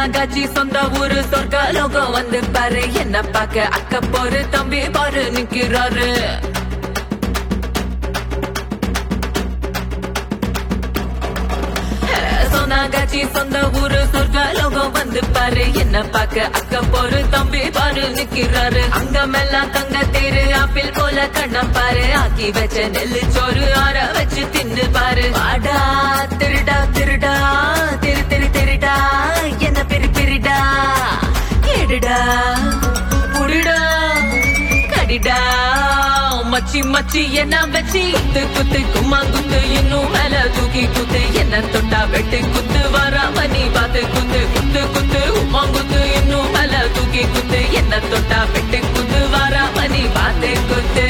சொன்னாகாச்சி சொந்த ஊரு சொர்க்க லோகம் வந்து பாரு என்ன பார்க்க அக்க போரு தம்பி பாரு நிக்கிறாரு சொன்னாகாச்சி சொந்த ஊரு சொர்க்க லோகம் வந்து பாரு என்ன பார்க்க அக்க போரு தம்பி பாரு நிக்கிறாரு அங்கமெல்லாம் தங்க தேரு ஆப்பிள் போல கண்ணம் பாரு ஆக்கி வச்ச நெல்லு சோறு ஆற வச்சு தின்னு பாரு வாடா திருடா திருடா திரு திரு திருடா என்ன பெரு பெருடா கேடுடா புடிடா கடிடா மச்சி மச்சி என்ன வச்சி குத்து குத்து கும்மா குத்து இன்னும் மேல தூக்கி குத்து என்ன தொட்டா வெட்டு குத்து வராம நீ பாத்து குத்து குத்து குத்து உம்மா குத்து இன்னும் மேல தூக்கி குத்து என்ன தொட்டா வெட்டு குத்து வராம நீ பாத்து குத்து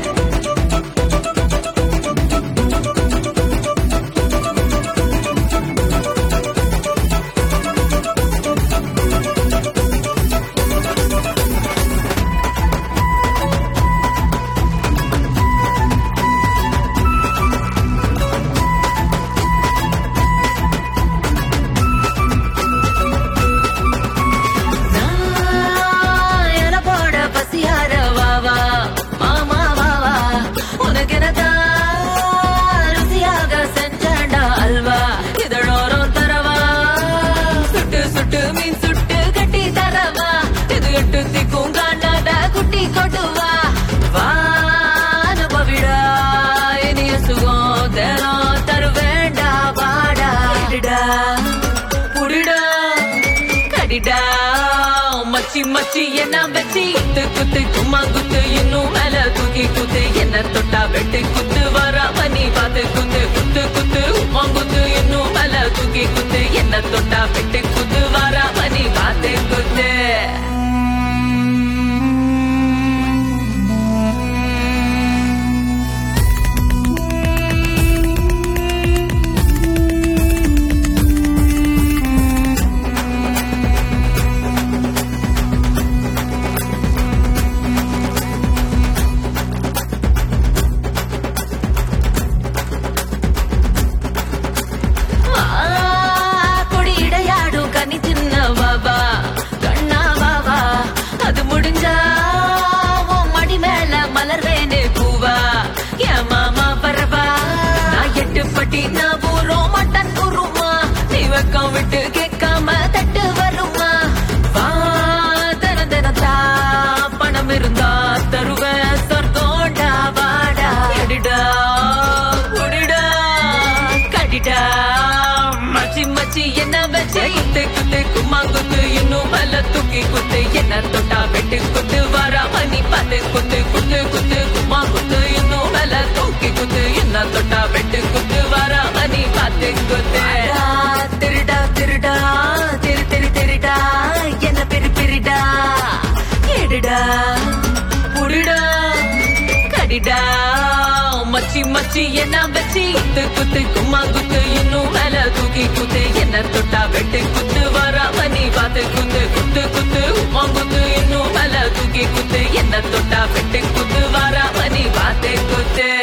நான் என போட பசியார வாவா மாமா வாவா உனக்கு எனதான் ருசியாக செஞ்சண்டா அல்வா இதழோரம் தரவா சுட்டு சுட்டு மீன் சுட்டு கட்டி தரவா இது எட்டு திக்கும் காண்டாட குட்டி கொட்டுவா வா அனுபவிடா இனிய சுகம் தினம் தருவேண்டா வாடா இடுடா புடிடா கடிடா மச்சி மச்சி என்ன வச்சி குத்து குத்து கும்மா குத்து இன்னும் மேல தூக்கி குத்து என்ன தொட்டா வெட்டு குத்து வராம நீ பாத்து குத்து குத்து குத்து உம்மா குத்து இன்னும் மேல தூக்கி குத்து என்ன தொட்டா வெட்டு குத்து வராம நீ பாத்து குத்து ஆ, கொடியிடையாடும் கனி சின்ன வாவா கண்ணா வாவா அது முடிஞ்சா உன் மடி மேல மலர்வேனே பூவா என் மாமா பரவா நான் எட்டு பட்டி நான் ஊரும் மட்டன் குருமா நீ வெக்கம் விட்டு கேட்காம தட்டு வருமா வா தன தினத்தா பணம் இருந்தா தருவேன் சொர்க்கோண்டா வாடா எடுடா குடிடா கடிடா மச்சி மச்சி என்ன வச்சு குத்து குத்து கும்மா குத்து இன்னும் மேல தூக்கி குத்து என்ன தொட்டா வெட்டு குத்து வராம நீ பார்த்து குத்து குத்து குத்து கும்மா குத்து இன்னும் மேல தூக்கி குத்து என்ன தொட்டா வெட்டு குத்து வராம நீ பார்த்து குத்து திருடா திருடா திரு திரு திருடா என்ன பெரு பெருடா கேடுடா புடிடா கடிடா மச்சி மச்சி என்ன வச்சி குத்து குத்து கும்மா குத்து இன்னும் மேல தூக்கி குத்து என்ன தொட்டா வெட்டு குத்து வராம நீ பாத்து குத்து குத்து குத்து உம்மா குத்து இன்னும் மேல தூக்கி குத்து என்ன தொட்டா வெட்டு குத்து வராம நீ பாத்து குத்து